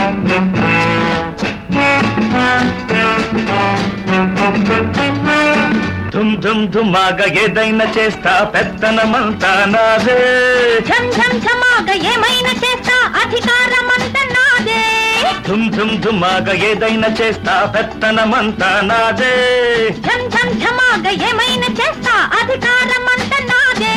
ధుమ్ ధుమ్ ధుమాగా ఏదైనా చేస్తా పెత్తనమంతా నాదే ఝం ఝం ఝమాగా ఏమైనా చేస్తా అధికారమంత నాదే ధుమ్ ధుమ్ ధుమాగా ఏదైనా చేస్తా పెత్తనమంతా నాదే ఝం ఝం ఝమాగా ఏమైనా చేస్తా అధికారమంత నాదే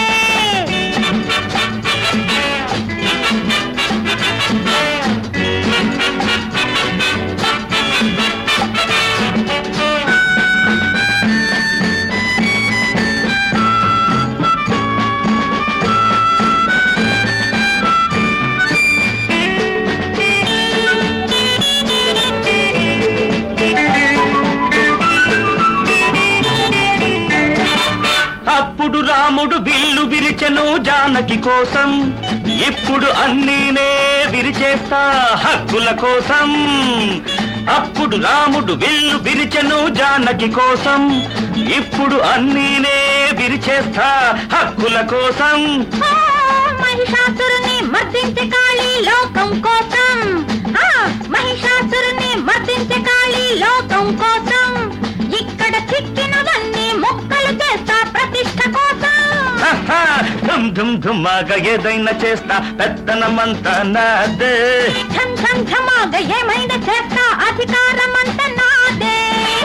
అప్పుడు రాముడు విల్లు విరిచెను జానకి కోసం ఇప్పుడు అన్నీనే విరిచేస్తా హక్కుల కోసం అప్పుడు రాముడు విల్లు విరిచెను జానకి కోసం ఇప్పుడు అన్నీనే విరిచేస్తా హక్కుల కోసం ఆ, మహిషాసురుని మర్దించే కాళీ లోకం కోసం ఆ, మహిషాసురుని మర్దించే కాళీ లోకం కోసం ఇక్కడ చిక్కినవన్నీ మొక్కలు చేస్తా ప్రతిష్ట కోసం హహ, ధుమ్ ధుమ్ ధుమ్మాగా ఏదైనా చేస్తా పెత్తనమంతా నాదే ఝం ఝం ఝమాగా ఏమైనా చేస్తా అధికారమంత నాదే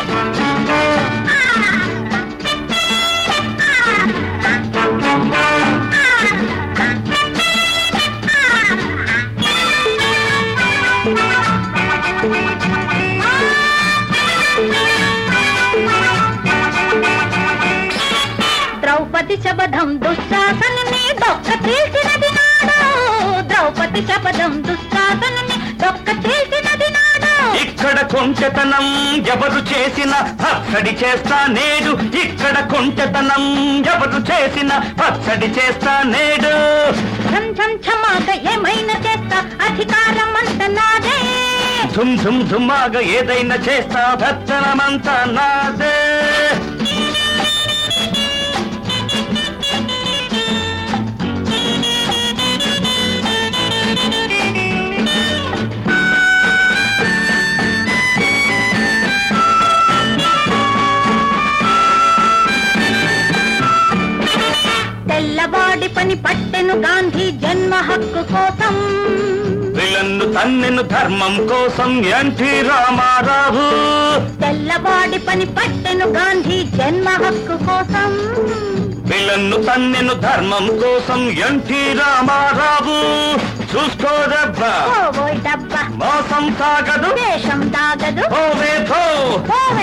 ద్రౌపది శబదం దుశ్శాసనుని దొక్క తీర్చినది నాడు ద్రౌపది శబదం దుశ్శాసనుని దొక్క తీర్చినది నాడు ఇక్కడ కొంచెతనం ఎవరు చేసిన పచ్చడి చేస్తా నేడు ఇక్కడ కొంచెతనం ఎవరు చేసిన పచ్చడి చేస్తా నేడు ఝం ఝం ఝమాగా ఏమైనా చేస్తా అధికారం అంత నాదే ధుమ్ ధుమ్ ధుమ్మాగా ఏదైనా చేస్తా భత్తనమంతా నాదే తెల్లవాడి పని పట్టెను గాంధీ జన్మ హక్కు కోసం విలన్ను తన్నెను ధర్మం కోసం ఎన్టీ రామారావు తెల్లవాడి పని పట్టెను గాంధీ జన్మ హక్కు కోసం విలన్ను తన్నెను ధర్మం కోసం ఎన్టీ రామారావు చూసుకోదబ్బా ఓ ఓయ్ డబ్బా మోసం సాగదు దేశం దాగదు ఓ వేధో ఓ